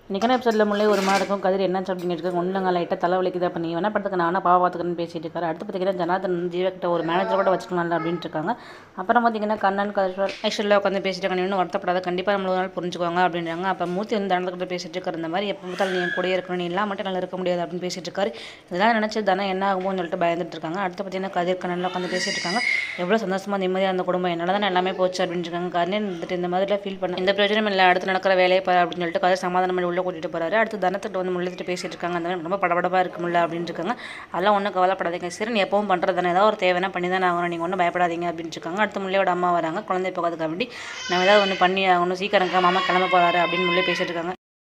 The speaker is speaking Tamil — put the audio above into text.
இன்றைக்கான எபிசோடில் முள்ளே ஒரு மாதிரி இருக்கும் கதிர் என்ன அப்படின்னு இருக்காங்க ஒன்றுங்க லைட்டாக தலை வலிக்குது அப்போ நீ வேணா படத்துக்கு நானும் பாவ பார்த்துக்கணும்னு பேசிட்டு இருக்காரு அடுத்து பார்த்தீங்கன்னா ஜனார்தன் ஜீவா கிட்ட ஒரு மேனேஜர் கூட வச்சுக்கலாம்ல அப்படின்ட்டு இருக்காங்க அப்புறம் பார்த்தீங்கன்னா கண்ணன் கதிர் ஐஸ்வர்யா உட்காந்து பேசிட்டு இருக்காங்க இன்னும் வருத்தப்படாத கண்டிப்பாக நம்மள ஒரு நாள் புரிஞ்சுக்குவாங்க அப்படின்றாங்க அப்போ மூர்த்தி வந்து தனத்துக்கிட்ட பேசிட்டு இருக்காரு இந்த மாதிரி எப்போ பார்த்தாலும் நீ என் கூடயே இருக்கணும் நீ இல்லாம மட்டும் நல்லா இருக்க முடியாது அப்படின்னு பேசிட்டு இருக்காரு இதெல்லாம் நினச்சி தானே என்ன ஆகுமோன்னு சொல்லிட்டு பயந்துட்டு இருக்காங்க அடுத்து பார்த்தீங்கன்னா கதிர் கண்ணனில் உட்காந்து பேசிட்டு இருக்காங்க எவ்வளோ சந்தோஷமா நிம்மதியாக அந்த குடும்பம் என்னால் தான் எல்லாமே போச்சு அப்படின்னு இருக்காங்க கண்ணன் வந்துட்டு இந்த மாதிரிலாம் ஃபீல் பண்ண இந்த பிரயோஜனம் இல்லை அடுத்து நடக்கிற வேலையை பாரு அப்படின்னு சொல்லிட்டு கதை சமாதானம் பண்ணி உள்ளே கூட்டிட்டு போறாரு அடுத்து தனத்திட்ட வந்து முள்ளத்துட்டு பேசிட்டு இருக்காங்க அந்த மாதிரி ரொம்ப படபடப்பாக இருக்கு முல்ல அப்படின்னு இருக்காங்க அதெல்லாம் ஒன்றும் கவலைப்படாதீங்க சரி நீ எப்பவும் பண்ணுறது தானே ஏதாவது ஒரு தேவைன்னா பண்ணி தானே ஆகணும் நீங்கள் ஒன்றும் பயப்படாதீங்க அப்படின்னு இருக்காங்க அடுத்து முள்ளையோட அம்மா வராங்க குழந்தை போகாதுக்கு வேண்டி நம்ம ஏதாவது ஒன்று பண்ணி ஆகணும் சீக்கிரம் மாமா கிளம்ப போறாரு அப்படின்னு முள்ளே பேசிட்டு இருக்காங்க